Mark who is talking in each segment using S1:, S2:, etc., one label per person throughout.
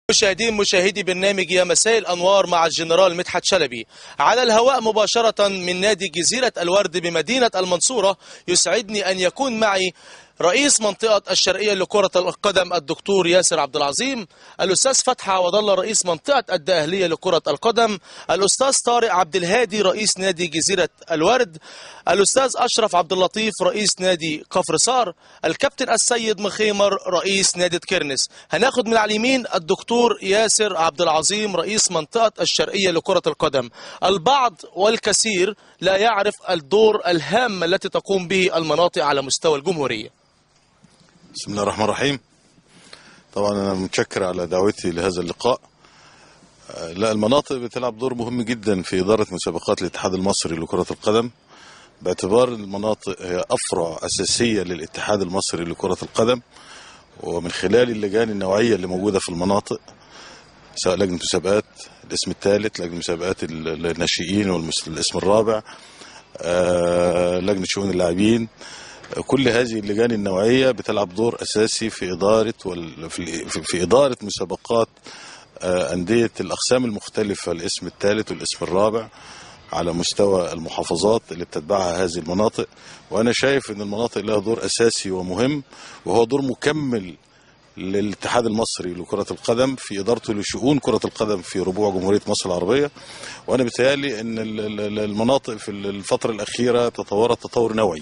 S1: مشاهدين مشاهدي برنامج يا مساء الأنوار مع الجنرال مدحت شلبي على الهواء مباشرة من نادي جزيرة الورد بمدينة المنصورة يسعدني أن يكون معي رئيس منطقة الشرقية لكرة القدم الدكتور ياسر عبد العظيم الأستاذ فتحي عوض الله رئيس منطقة الدقهلية لكرة القدم الأستاذ طارق عبد الهادي رئيس نادي جزيرة الورد الأستاذ أشرف عبد اللطيف رئيس نادي كفر صار الكابتن السيد مخيمر رئيس نادي كرنس هناخد من على اليمين الدكتور ياسر عبد العظيم رئيس منطقة الشرقية لكرة القدم البعض والكثير لا يعرف الدور الهام التي تقوم به المناطق على مستوى الجمهورية
S2: بسم الله الرحمن الرحيم طبعا انا متشكر على دعوتي لهذا اللقاء آه، لا المناطق بتلعب دور مهم جدا في اداره مسابقات الاتحاد المصري لكره القدم باعتبار المناطق هي افرع اساسيه للاتحاد المصري لكره القدم ومن خلال اللجان النوعيه اللي موجوده في المناطق سواء لجنه مسابقات الاسم الثالث لجنه مسابقات الناشئين والاسم الرابع آه، لجنه شؤون اللاعبين كل هذه اللجان النوعية بتلعب دور أساسي في إدارة وال... في... في إدارة مسابقات آه، أندية الأقسام المختلفة الاسم الثالث والاسم الرابع على مستوى المحافظات اللي بتتبعها هذه المناطق وأنا شايف أن المناطق لها دور أساسي ومهم وهو دور مكمل للاتحاد المصري لكرة القدم في إدارته لشؤون كرة القدم في ربوع جمهورية مصر العربية وأنا بتهيألي أن المناطق في الفترة الأخيرة تطورت تطور نوعي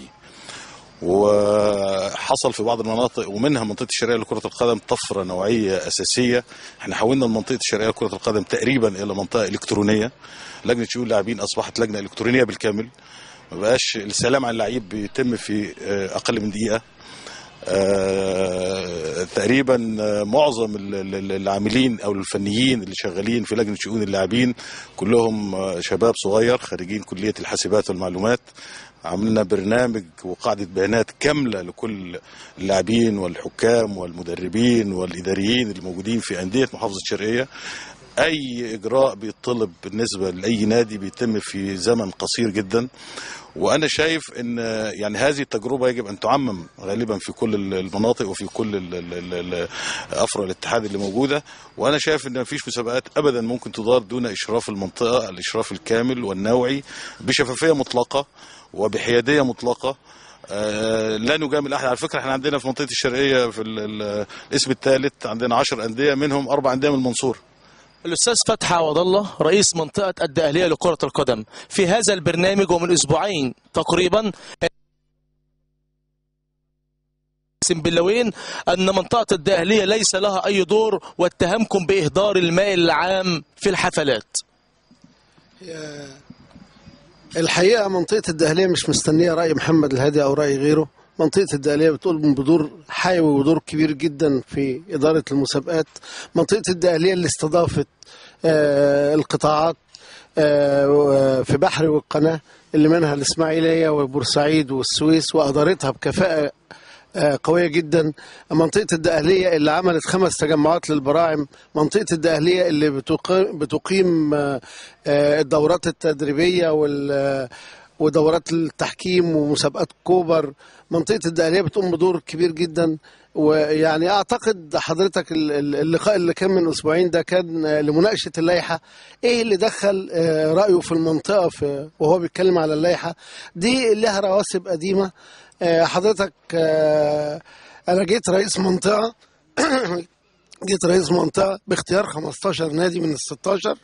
S2: وحصل في بعض المناطق ومنها منطقه الشرقيه لكره القدم طفره نوعيه اساسيه احنا حولنا منطقه الشرقيه لكره القدم تقريبا الى منطقه الكترونيه لجنه شؤون اللاعبين اصبحت لجنه الكترونيه بالكامل ما بقاش السلام على اللعيب بيتم في اقل من دقيقه آه تقريبا معظم العاملين او الفنيين اللي شغالين في لجنه شؤون اللاعبين كلهم شباب صغير خريجين كليه الحاسبات والمعلومات عملنا برنامج وقاعدة بيانات كاملة لكل اللاعبين والحكام والمدربين والإداريين الموجودين في أندية محافظة الشرقية أي إجراء بيطلب بالنسبة لأي نادي بيتم في زمن قصير جدا وانا شايف ان يعني هذه التجربه يجب ان تعمم غالبا في كل المناطق وفي كل افرع الاتحاد اللي موجوده وانا شايف ان مفيش مسابقات ابدا ممكن تدار دون اشراف المنطقه الاشراف الكامل والنوعي بشفافيه مطلقه وبحياديه مطلقه آه لا نجامل احد على فكره احنا عندنا في منطقه الشرقيه في الاسم الثالث عندنا 10 انديه منهم اربع انديه من المنصوره
S1: الأستاذ فتحي عوض الله رئيس منطقة الدقهلية لكرة القدم في هذا البرنامج ومن أسبوعين تقريبا بلوين أن منطقة الدقهلية ليس لها أي دور واتهمكم بإهدار الماء العام في الحفلات
S3: الحقيقة منطقة الدقهلية مش مستنية رأي محمد الهادي أو رأي غيره منطقة الدقهلية بتقول بدور حيوي ودور كبير جدا في إدارة المسابقات منطقة الدقهلية اللي استضافت آه القطاعات آه في بحر والقناة اللي منها الإسماعيلية وبورسعيد والسويس وأدارتها بكفاءة آه قوية جدا منطقة الدقهلية اللي عملت خمس تجمعات للبراعم منطقة الدقهلية اللي بتقيم, بتقيم الدورات التدريبية وال ودورات التحكيم ومسابقات كوبر منطقة الدقهلية بتقوم بدور كبير جدا ويعني اعتقد حضرتك اللقاء اللي كان من اسبوعين ده كان لمناقشه اللائحه ايه اللي دخل رايه في المنطقه في وهو بيتكلم على اللائحه دي لها رواسب قديمه حضرتك انا جيت رئيس منطقه جيت رئيس منطقه باختيار 15 نادي من ال 16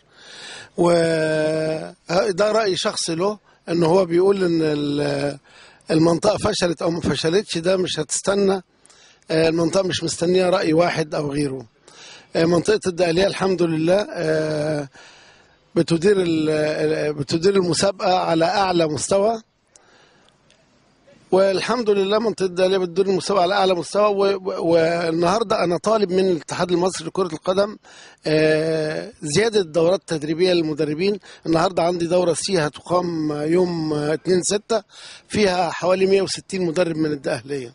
S3: وده راي شخصي له ان هو بيقول ان المنطقه فشلت او ما فشلتش ده مش هتستنى المنطقه مش مستنيه راي واحد او غيره منطقه الدقهليه الحمد لله بتدير بتدير المسابقه على اعلى مستوى والحمد لله منطقه الدقهليه بتدير المسابقه على اعلى مستوى والنهارده انا طالب من الاتحاد المصري لكره القدم زياده الدورات التدريبيه للمدربين النهارده عندي دوره سي هتقام يوم 2 6 فيها حوالي 160 مدرب من الدقهليه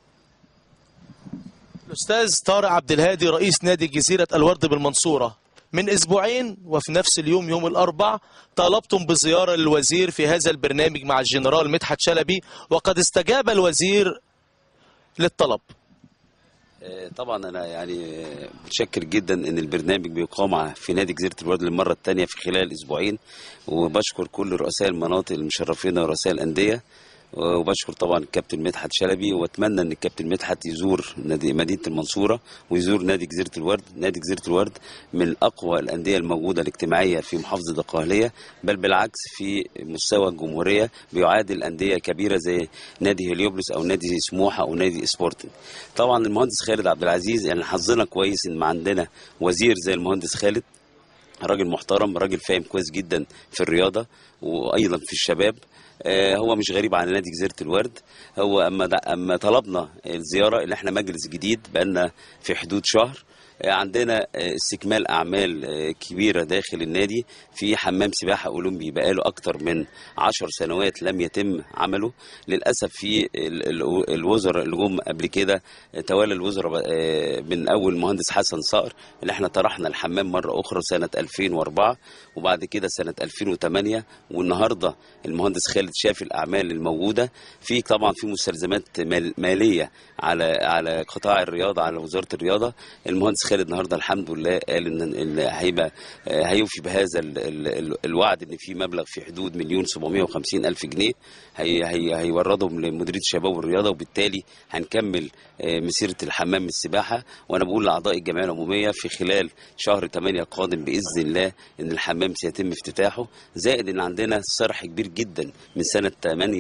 S1: الأستاذ طارق عبد الهادي رئيس نادي جزيرة الورد بالمنصورة من أسبوعين وفي نفس اليوم يوم الأربع طالبتم بزيارة للوزير في هذا البرنامج مع الجنرال مدحت شلبي وقد استجاب الوزير للطلب
S4: آه، طبعا انا يعني آه، متشكر جدا ان البرنامج بيقام ع- في نادي جزيره الورد للمره الثانيه في خلال اسبوعين وبشكر كل رؤساء المناطق المشرفين ورؤساء الانديه وبشكر طبعا الكابتن مدحت شلبي واتمنى ان الكابتن مدحت يزور نادي مدينه المنصوره ويزور نادي جزيره الورد نادي جزيره الورد من اقوى الانديه الموجوده الاجتماعيه في محافظه القاهليه بل بالعكس في مستوى الجمهوريه بيعادل انديه كبيره زي نادي هليوبلس او نادي سموحه او نادي سبورتنج طبعا المهندس خالد عبد العزيز يعني حظنا كويس ان ما عندنا وزير زي المهندس خالد راجل محترم راجل فاهم كويس جدا في الرياضة وأيضا في الشباب آه، هو مش غريب عن نادي جزيرة الورد هو أما, دا أما طلبنا الزيارة اللي احنا مجلس جديد بقالنا في حدود شهر آه، عندنا آه، استكمال أعمال آه، كبيرة داخل النادي في حمام سباحة أولمبي بقاله أكتر من عشر سنوات لم يتم عمله للأسف في ال- ال- الوزراء اللي جم قبل كده آه، توالى الوزراء آه، من أول المهندس حسن صقر اللي احنا طرحنا الحمام مرة أخرى سنة 2004 وبعد كده سنة 2008 والنهاردة المهندس خالد شاف الأعمال الموجودة في طبعا في مستلزمات مال- مالية على على قطاع الرياضة على وزارة الرياضة المهندس خالد النهاردة الحمد لله قال إن إن هيبقى آه، هيوفي بهذا ال- ال- ال- الوعد إن في مبلغ في حدود مليون 750 ألف جنيه هي هي هيوردهم لمديرية الشباب والرياضة وبالتالي هنكمل آه، مسيرة الحمام السباحة وأنا بقول لأعضاء الجمعية العمومية في خلال شهر 8 القادم بإذن الله إن الحمام سيتم افتتاحه زائد إن عندنا صرح كبير جدا من سنة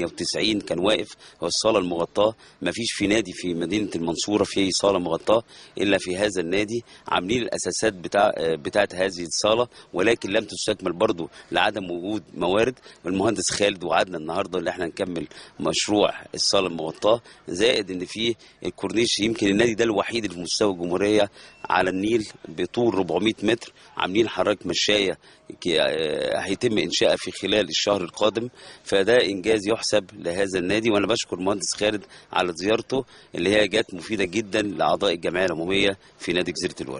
S4: 98 كان واقف هو الصالة المغطاة ما فيش في نادي في مدينة المنصورة في صالة مغطاة إلا في هذا النادي عاملين الأساسات بتاع آه، بتاعت هذه الصالة ولكن لم تستكمل برضو لعدم وجود موارد والمهندس خالد وعدنا النهارده اللي احنا نكمل مشروع الصاله المغطاه زائد ان في الكورنيش يمكن النادي ده الوحيد اللي في مستوى الجمهوريه على النيل بطول 400 متر عاملين حضرتك مشايه ك- آه، هيتم انشائها في خلال الشهر القادم فده انجاز يحسب لهذا النادي وانا بشكر المهندس خالد على زيارته اللي هي جت مفيده جدا لاعضاء الجمعيه العموميه في نادي جزيره الورد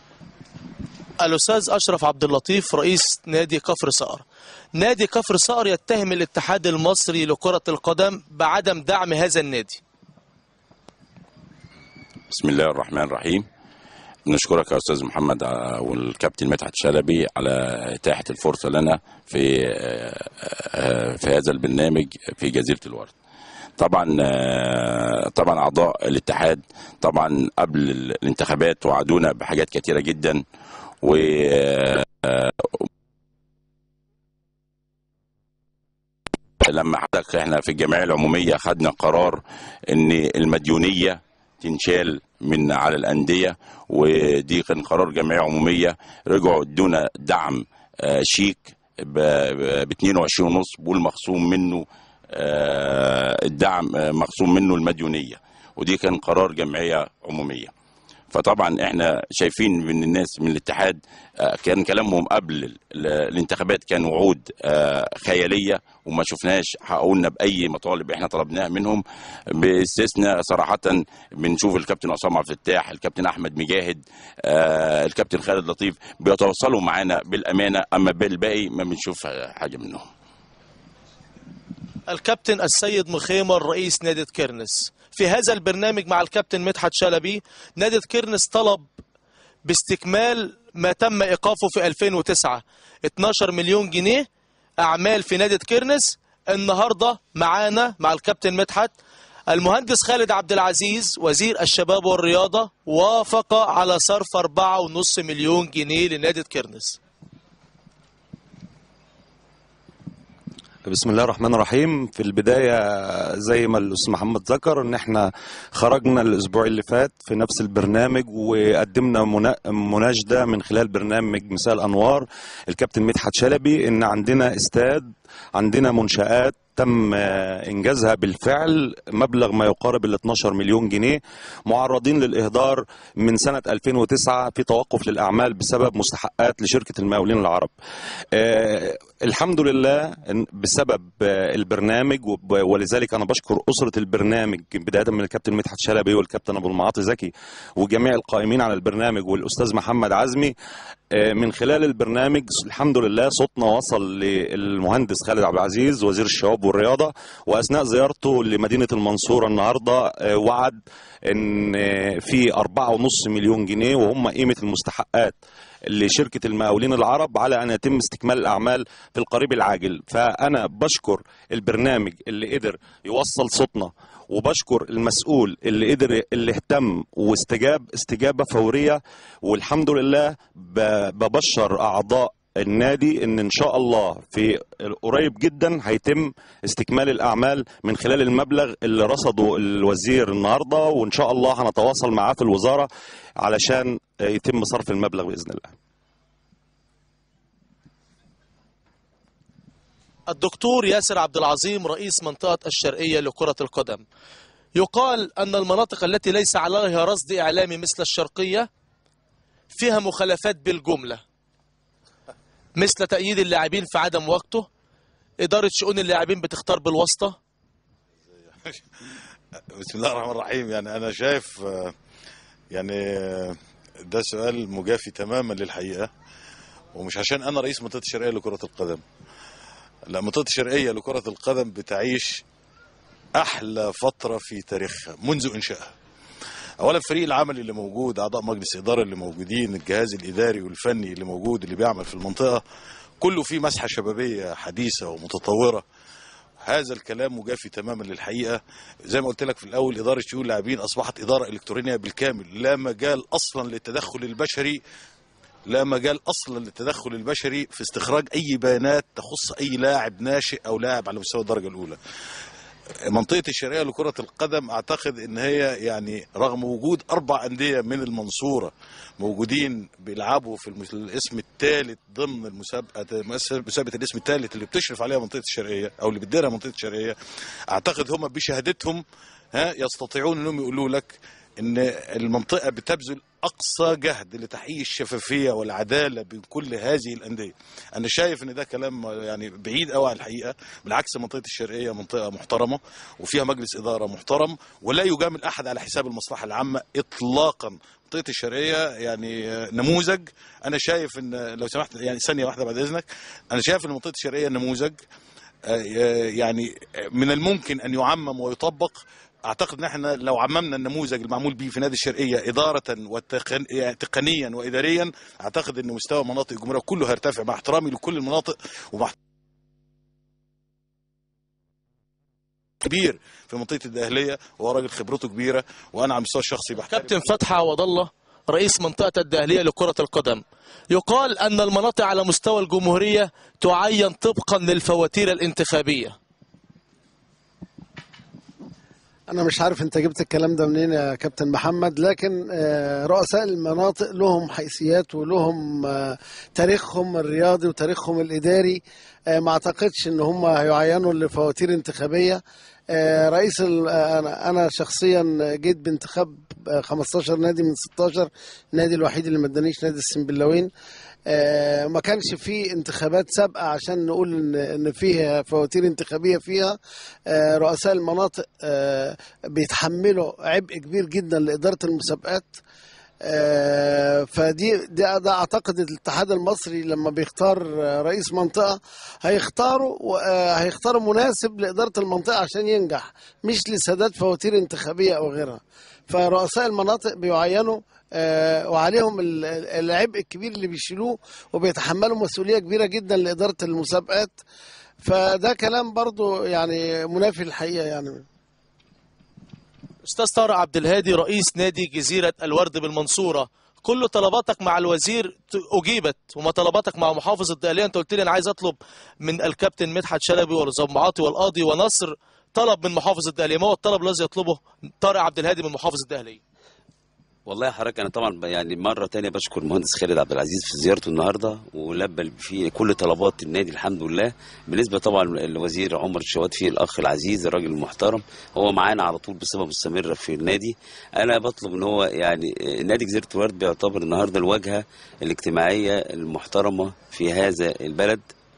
S1: الأستاذ أشرف عبد اللطيف رئيس نادي كفر صقر نادي كفر صقر يتهم الاتحاد المصري لكرة القدم بعدم دعم هذا النادي
S5: بسم الله الرحمن الرحيم نشكرك يا استاذ محمد ع- والكابتن مدحت شلبي على اتاحه الفرصه لنا في آه، آه، في هذا البرنامج في جزيره الورد طبعا آه، طبعا اعضاء الاتحاد طبعا قبل الانتخابات وعدونا بحاجات كتيره جدا و آه، لما حضرتك احنا في الجمعيه العموميه خدنا قرار ان المديونيه تنشال من على الانديه ودي كان قرار جمعيه عموميه رجعوا ادونا دعم آه، شيك ب 22 ونص والمخصوم منه آه، الدعم آه، مخصوم منه المديونيه ودي كان قرار جمعيه عموميه فطبعا احنا شايفين ان الناس من الاتحاد آه، كان كلامهم قبل ال- ال- الانتخابات كان وعود آه، خياليه وما شفناش حققوا لنا باي مطالب احنا طلبناها منهم باستثناء صراحه بنشوف الكابتن عصام عبد الفتاح الكابتن احمد مجاهد آه، الكابتن خالد لطيف بيتواصلوا معانا بالامانه اما بالباقي ما بنشوف حاجه منهم
S1: الكابتن السيد مخيمر رئيس نادي كيرنس في هذا البرنامج مع الكابتن مدحت شلبي نادي كيرنس طلب باستكمال ما تم إيقافه في 2009 12 مليون جنيه أعمال في نادي كيرنس النهاردة معانا مع الكابتن مدحت المهندس خالد عبد العزيز وزير الشباب والرياضة وافق على صرف 4.5 مليون جنيه لنادي كيرنس
S6: بسم الله الرحمن الرحيم في البداية زي ما الأستاذ محمد ذكر إن إحنا خرجنا الأسبوع اللي فات في نفس البرنامج وقدمنا منا- مناشدة من خلال برنامج مثال أنوار الكابتن مدحت شلبي إن عندنا استاد عندنا منشآت تم آه، إنجازها بالفعل مبلغ ما يقارب ال 12 مليون جنيه معرضين للإهدار من سنة 2009 في توقف للأعمال بسبب مستحقات لشركة المقاولين العرب آه، الحمد لله إن بسبب آه، البرنامج وب- ولذلك انا بشكر اسره البرنامج بدايه من الكابتن مدحت شلبي والكابتن ابو المعاطي زكي وجميع القائمين على البرنامج والاستاذ محمد عزمي آه، من خلال البرنامج الحمد لله صوتنا وصل للمهندس خالد عبد العزيز وزير الشباب والرياضة وأثناء زيارته لمدينة المنصورة النهاردة آه، وعد أن آه، في 4.5 مليون جنيه وهم قيمة المستحقات لشركة المقاولين العرب على أن يتم استكمال الأعمال في القريب العاجل فأنا بشكر البرنامج اللي قدر يوصل صوتنا وبشكر المسؤول اللي قدر اللي اهتم واستجاب استجابة فورية والحمد لله ب- ببشر أعضاء النادي ان ان شاء الله في قريب جدا هيتم استكمال الاعمال من خلال المبلغ اللي رصده الوزير النهارده وان شاء الله هنتواصل معاه في الوزاره علشان يتم صرف المبلغ باذن الله
S1: الدكتور ياسر عبد العظيم رئيس منطقة الشرقية لكرة القدم يقال أن المناطق التي ليس عليها رصد إعلامي مثل الشرقية فيها مخالفات بالجملة مثل تأييد اللاعبين في عدم وقته إدارة شؤون اللاعبين بتختار بالواسطة
S2: بسم الله الرحمن الرحيم يعني انا شايف آه، يعني آه، ده سؤال مجافي تماما للحقيقه ومش عشان انا رئيس منطقه الشرقيه لكره القدم لا منطقه الشرقيه لكره القدم بتعيش احلى فتره في تاريخها منذ انشائها اولا فريق العمل اللي موجود اعضاء مجلس اداره اللي موجودين الجهاز الاداري والفني اللي موجود اللي بيعمل في المنطقه كله فيه مسحه شبابيه حديثه ومتطوره هذا الكلام مجافي تماما للحقيقه زي ما قلت لك في الاول اداره شؤون اللاعبين اصبحت اداره الكترونيه بالكامل لا مجال اصلا للتدخل البشري لا مجال اصلا للتدخل البشري في استخراج اي بيانات تخص اي لاعب ناشئ او لاعب على مستوى الدرجه الاولى منطقه الشرقيه لكره القدم اعتقد ان هي يعني رغم وجود اربع انديه من المنصوره موجودين بيلعبوا في المس- الاسم الثالث ضمن المسابقه مسابقه الاسم الثالث اللي بتشرف عليها منطقه الشرقيه او اللي بتديرها منطقه الشرقيه اعتقد هم بشهادتهم ها يستطيعون انهم يقولوا لك ان المنطقه بتبذل اقصى جهد لتحقيق الشفافيه والعداله بين كل هذه الانديه انا شايف ان ده كلام يعني بعيد قوي عن الحقيقه بالعكس منطقه الشرقيه منطقه محترمه وفيها مجلس اداره محترم ولا يجامل احد على حساب المصلحه العامه اطلاقا منطقه الشرقيه يعني نموذج انا شايف ان لو سمحت يعني ثانيه واحده بعد اذنك انا شايف ان منطقه الشرقيه نموذج آه، يعني من الممكن ان يعمم ويطبق اعتقد ان احنا لو عممنا النموذج المعمول به في نادي الشرقيه اداره وتقنيا واداريا اعتقد ان مستوى مناطق الجمهوريه كله هيرتفع مع احترامي لكل المناطق ومع كبير في منطقه الدقهليه وهو راجل خبرته كبيره وانا على المستوى الشخصي بحترم
S1: كابتن فتحي عوض الله رئيس منطقة الدهلية لكرة القدم يقال أن المناطق على مستوى الجمهورية تعين طبقا للفواتير الانتخابية
S3: انا مش عارف انت جبت الكلام ده منين يا كابتن محمد لكن آه، رؤساء المناطق لهم حيثيات ولهم آه، تاريخهم الرياضي وتاريخهم الاداري آه، ما اعتقدش ان هم هيعينوا لفواتير انتخابيه آه، رئيس ال- آه، انا انا شخصيا جيت بانتخاب آه، 15 نادي من 16 النادي الوحيد اللي ما ادانيش نادي السنبلاوين آه، ما كانش فيه انتخابات سابقه عشان نقول ان ان فيها فواتير انتخابيه فيها آه، رؤساء المناطق آه، بيتحملوا عبء كبير جدا لاداره المسابقات آه، فدي ده, ده اعتقد الاتحاد المصري لما بيختار آه، رئيس منطقه هيختاروا و- آه، هيختاروا مناسب لاداره المنطقه عشان ينجح مش لسداد فواتير انتخابيه او غيرها فرؤساء المناطق بيعينوا آه، وعليهم ال- ال- العبء الكبير اللي بيشيلوه وبيتحملوا مسؤوليه كبيره جدا لاداره المسابقات فده كلام برضو يعني منافي للحقيقه يعني
S1: أستاذ طارق عبد الهادي رئيس نادي جزيرة الورد بالمنصورة كل طلباتك مع الوزير ت- أجيبت وما طلباتك مع محافظ الدقهلية أنت قلت لي أنا عايز أطلب من الكابتن مدحت شلبي والزمعاطي والقاضي ونصر طلب من محافظ الدقهلية ما هو الطلب الذي يطلبه طارق عبد الهادي من محافظ الدقهلية
S4: والله يا حضرتك انا طبعا ب- يعني مره تانية بشكر المهندس خالد عبد العزيز في زيارته النهارده ولبى في كل طلبات النادي الحمد لله بالنسبه طبعا الوزير عمر الشواتفي الاخ العزيز الراجل المحترم هو معانا على طول بصفه مستمره في النادي انا بطلب ان هو يعني آه، نادي جزيره الورد بيعتبر النهارده الواجهه الاجتماعيه المحترمه في هذا البلد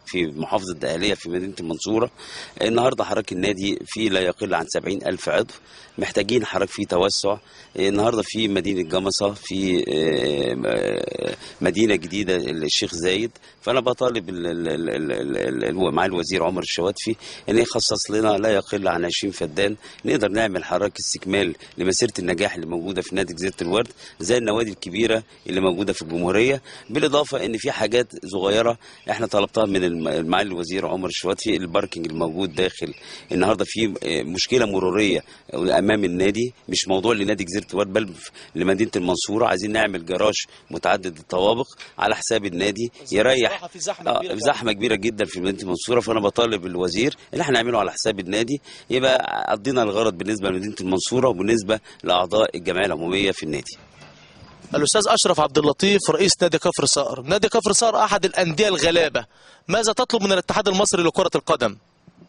S4: في محافظه الدقهليه في مدينه المنصوره النهارده حضرتك النادي فيه لا يقل عن 70 الف عضو محتاجين حضرتك فيه توسع النهارده في مدينه جمصه في آه، آه، مدينه جديده الشيخ زايد فانا بطالب ال- ال- ال- ال- ال- ال- مع الوزير عمر الشواتفي ان يخصص لنا لا يقل عن 20 فدان نقدر نعمل حضرتك استكمال لمسيره النجاح اللي موجوده في نادي جزيره الورد زي النوادي الكبيره اللي موجوده في الجمهوريه بالاضافه ان في حاجات صغيره احنا طلبتها من الم- معالي الوزير عمر الشواتفي الباركنج الموجود داخل النهارده في آه، مشكله مروريه امام النادي مش موضوع لنادي جزيره الورد بل لمدينه المنصوره عايزين نعمل جراج متعدد الطوابق على حساب النادي يريح
S1: بصراحة في زحمة
S4: آه،
S1: كبيرة فعلا.
S4: زحمه كبيره جدا في مدينه المنصوره فانا بطالب الوزير ان احنا نعمله على حساب النادي يبقى قضينا الغرض بالنسبه لمدينه المنصوره وبالنسبه لاعضاء الجمعيه العموميه في النادي
S1: الأستاذ أشرف عبد اللطيف رئيس نادي كفر صقر نادي كفر صقر أحد الأندية الغلابة ماذا تطلب من الاتحاد المصري لكرة القدم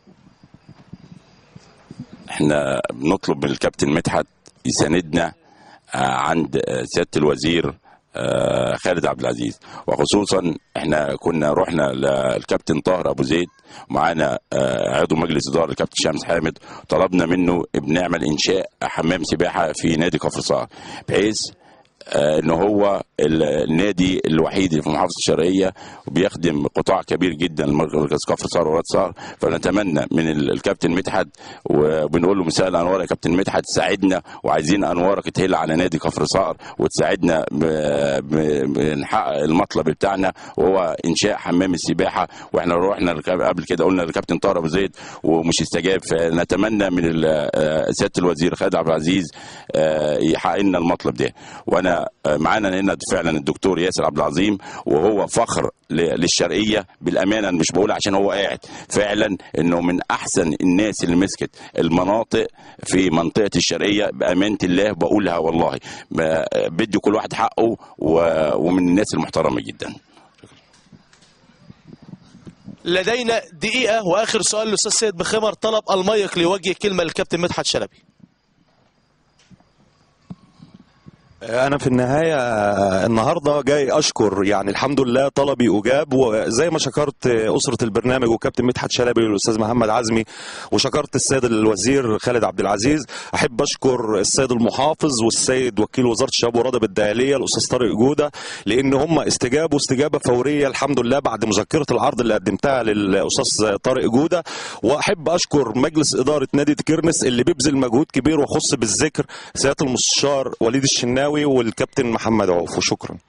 S5: احنا بنطلب من الكابتن مدحت يساندنا آه، عند آه، سياده الوزير آه، خالد عبد العزيز وخصوصا احنا كنا رحنا للكابتن طاهر ابو زيد معانا آه، عضو مجلس اداره الكابتن شمس حامد طلبنا منه بنعمل انشاء حمام سباحه في نادي كفر صقر بحيث آه، ان هو ال- النادي الوحيد اللي في محافظه الشرقيه وبيخدم قطاع كبير جدا مركز كفر صقر وولاد صقر فنتمنى من ال- الكابتن مدحت وبنقول له مساء الانوار يا كابتن مدحت تساعدنا وعايزين انوارك تهل على نادي كفر صقر وتساعدنا ب- ب- بنحقق المطلب بتاعنا وهو انشاء حمام السباحه واحنا رحنا الك- قبل كده قلنا للكابتن طاهر ابو زيد ومش استجاب فنتمنى من ال- آه، سياده الوزير خالد عبد العزيز آه، يحقق لنا المطلب ده وانا آه، معانا هنا فعلا الدكتور ياسر عبد العظيم وهو فخر ل- للشرقيه بالامانه أنا مش بقول عشان هو قاعد فعلا انه من احسن الناس اللي مسكت المناطق في منطقه الشرقيه بامانه الله بقولها والله ب- بدي كل واحد حقه و- ومن الناس المحترمه جدا
S1: لدينا دقيقة وآخر سؤال للأستاذ سيد بخمر طلب المايك ليوجه كلمة للكابتن مدحت شلبي
S6: انا في النهايه النهارده جاي اشكر يعني الحمد لله طلبي اجاب وزي ما شكرت اسره البرنامج وكابتن مدحت شلبي والاستاذ محمد عزمي وشكرت السيد الوزير خالد عبد العزيز احب اشكر السيد المحافظ والسيد وكيل وزاره الشباب والرياضه بالداخليه الاستاذ طارق جوده لان هم استجابوا استجابه فوريه الحمد لله بعد مذكره العرض اللي قدمتها للاستاذ طارق جوده واحب اشكر مجلس اداره نادي كيرنس اللي بيبذل مجهود كبير وخص بالذكر سياده المستشار وليد الشناوي والكابتن محمد عوف وشكرا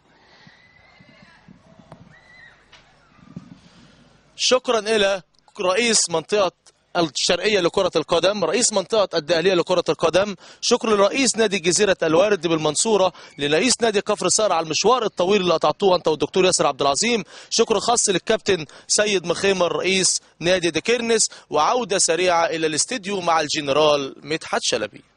S1: شكرا إلى رئيس منطقة الشرقية لكرة القدم رئيس منطقة الدهلية لكرة القدم شكر لرئيس نادي جزيرة الوارد بالمنصورة لرئيس نادي كفر صقر على المشوار الطويل اللي قطعتوه أنت والدكتور ياسر عبد العظيم شكر خاص للكابتن سيد مخيمر رئيس نادي ديكيرنس وعودة سريعة إلى الاستديو مع الجنرال مدحت شلبي